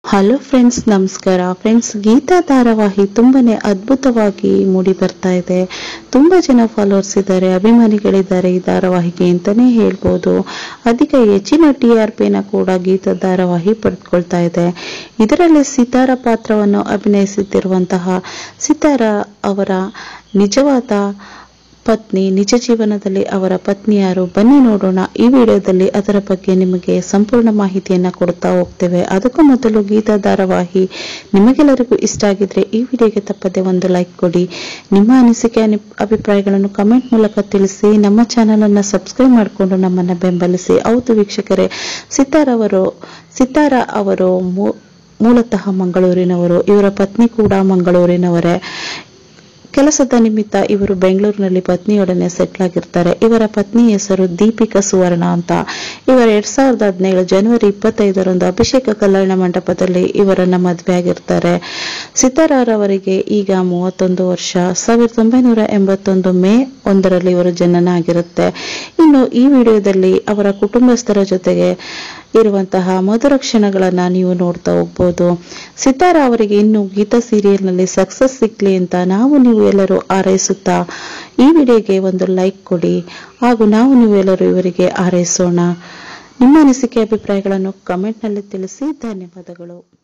hello friends ನಮಸ್ಕಾರ friends Geetha ಧಾರಾವಾಹಿ ತುಂಬಾನೇ ಅದ್ಭುತವಾಗಿ ಮೂಡಿ ಬರ್ತಾ ಇದೆ ತುಂಬಾ ಜನ ಫಾಲೋವರ್ಸ್ ಇದ್ದಾರೆ ಅಭಿಮಾನಿಗಳಿದ್ದಾರೆ ಈ ಧಾರಾವಾಹಿಗೆ ಅಂತಾನೆ ಹೇಳ್ಬೋದು ಅಧಿಕ ಹೆಚ್ಚಿನ ಟಿ ಆರ್ ಪಿನ ಕೂಡ ಗೀತಾ ಧಾರಾವಾಹಿ ಪಡೆದುಕೊಳ್ತಾ ಇದೆ ಇದರಲ್ಲಿ ಸಿತಾರ ಪಾತ್ರವನ್ನು ಅಭಿನಯಿಸುತ್ತಿರುವಂತಹ ಸಿತಾರ ಅವರ ನಿಜವಾದ ಪತ್ನಿ ನಿಜ ಜೀವನದಲ್ಲಿ ಅವರ ಪತ್ನಿ ಯಾರು ಬನ್ನಿ ನೋಡೋಣ ಈ ವಿಡಿಯೋದಲ್ಲಿ ಅದರ ಬಗ್ಗೆ ನಿಮಗೆ ಸಂಪೂರ್ಣ ಮಾಹಿತಿಯನ್ನ ಕೊಡ್ತಾ ಹೋಗ್ತೇವೆ ಅದಕ್ಕೂ ಮೊದಲು ಗೀತಾ ಧಾರಾವಾಹಿ ನಿಮಗೆಲ್ಲರಿಗೂ ಇಷ್ಟ ಆಗಿದ್ರೆ ಈ ವಿಡಿಯೋಗೆ ತಪ್ಪದೆ ಒಂದು ಲೈಕ್ ಕೊಡಿ ನಿಮ್ಮ ಅನಿಸಿಕೆ ಅನಿ- ಅಭಿಪ್ರಾಯಗಳನ್ನು ಕಮೆಂಟ್ ಮೂಲಕ ತಿಳಿಸಿ ನಮ್ಮ ಚಾನೆಲ್ ಅನ್ನ ಸಬ್ಸ್ಕ್ರೈಬ್ ಮಾಡಿಕೊಂಡು ನಮ್ಮನ್ನ ಬೆಂಬಲಿಸಿ ಹೌದು ವೀಕ್ಷಕರೇ ಸಿತಾರ್ ಅವರು ಸಿತಾರ ಅವರು ಮೂ- ಮೂಲತಃ ಮಂಗಳೂರಿನವರು ಇವರ ಪತ್ನಿ ಕೂಡ ಮಂಗಳೂರಿನವರೇ ಕೆಲಸದ ನಿಮಿತ್ತ ಇವರು ಬೆಂಗಳೂರಿನಲ್ಲಿ ಪತ್ನಿಯೊಡನೆ ಸೆಟ್ಲ್ ಆಗಿರ್ತಾರೆ ಇವರ ಪತ್ನಿ ಹೆಸರು ದೀಪಿಕಾ ಸುವರ್ಣ ಅಂತ ಇವರ ಎರಡ್ ಸಾವಿರದ ಹದಿನೇಳು ಜನವರಿ ಇಪ್ಪತ್ತೈದರಂದು ಅಭಿಷೇಕ ಕಲ್ಯಾಣ ಮಂಟಪದಲ್ಲಿ ಇವರನ್ನ ಮದುವೆ ಆಗಿರ್ತಾರೆ ಸಿತಾರವರಿಗೆ ಈಗ ಮೂವತ್ತೊಂದು ವರ್ಷ ಸಾವಿರದ ಒಂಬೈನೂರ ಎಂಬತ್ತೊಂದು ಮೇ ಒಂದರಲ್ಲಿ ಇವರ ಜನನ ಆಗಿರುತ್ತೆ ಇನ್ನು ಈ ವಿಡಿಯೋದಲ್ಲಿ ಅವರ ಕುಟುಂಬಸ್ಥರ ಜೊತೆಗೆ ಇರುವಂತಹ ಮಧುರ ಕ್ಷಣಗಳನ್ನ ನೀವು ನೋಡ್ತಾ ಹೋಗ್ಬೋದು ಸಿತಾರ ಅವರಿಗೆ ಇನ್ನು ಗೀತಾ ಸೀರಿಯಲ್ನಲ್ಲಿ ಸಕ್ಸಸ್ ಸಿಗ್ಲಿ ಅಂತ ನಾವು ನೀವು ಎಲ್ಲರೂ ಹಾರೈಸುತ್ತಾ ಈ ವಿಡಿಯೋಗೆ ಒಂದು ಲೈಕ್ ಕೊಡಿ ಹಾಗೂ ನಾವು ನೀವು ಎಲ್ಲರೂ ಇವರಿಗೆ ಹಾರೈಸೋಣ ನಿಮ್ಮ ಅನಿಸಿಕೆ ಅಭಿಪ್ರಾಯಗಳನ್ನು ಕಮೆಂಟ್ನಲ್ಲಿ ತಿಳಿಸಿ ಧನ್ಯವಾದಗಳು